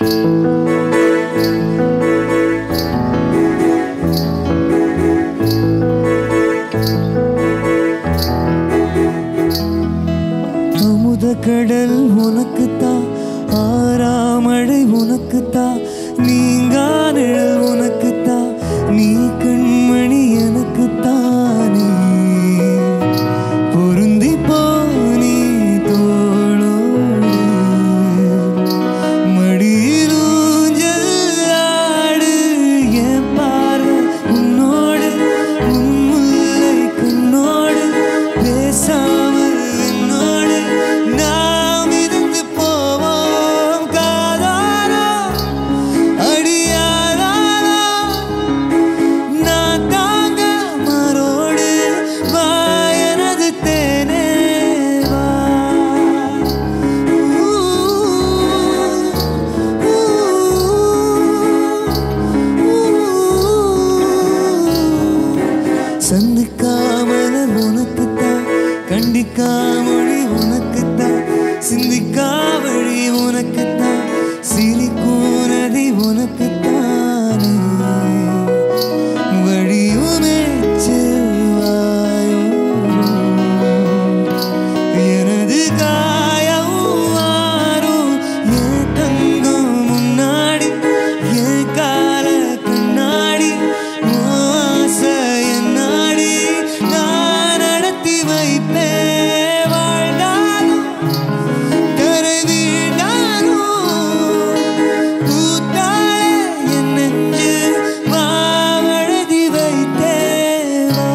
அமுத கடல் உனக்குத்தான் ஆறாமழை உனக்குத்தான் நீங்கா நிழல் உனக்குத்தான் நீ கண்மணி எனக்குத்தானே பொருந்தி போ நீ தோளோடு மடியில் ஊஞ்சல் ஆடு என் பார்வை உன்னோடு உன் முல்லை கண்ணோடு பேசாமல் என்னோடு நாம் இருந்து போவோம் காதாரா அடியாரா நான் தாங்க மரோடு வா எனது தேனே வா ஊ, சந்திக்காமல் உனக்குத்தான் கண்டிக்காமொழி உனக்குத்தான் சிந்திக்கா வழி உனக்குத்தான் சிரிக்கூனதி உனக்குத்தானே வழியுமே செல்வாயோ எனது காயம் மாறும் என் தங்கம் முன்னாடி என் கால கண்ணாடி உன் ஆசை என் நாடி நான் நடத்தி வைப்பேன் வாழ்ந்தாலும் கரை வீழ்ந்தாலும் பூத்தாலே என் நெஞ்சு மாவழுதி வைத்தேன் வா.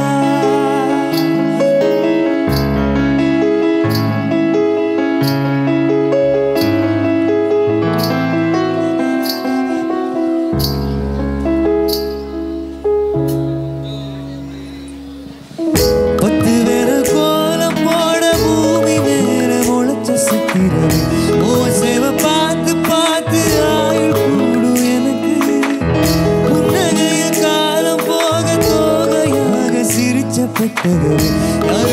பத்து விரல் கோலம் போட பூமி மேல முளைச்ச சித்திரமே ஓ சேவ பார்த்து பார்த்து ஆயுள் கூடும் எனக்கு புன்னகைய காலம் போக தோகையாக சிரிச்ச பெட்டகமே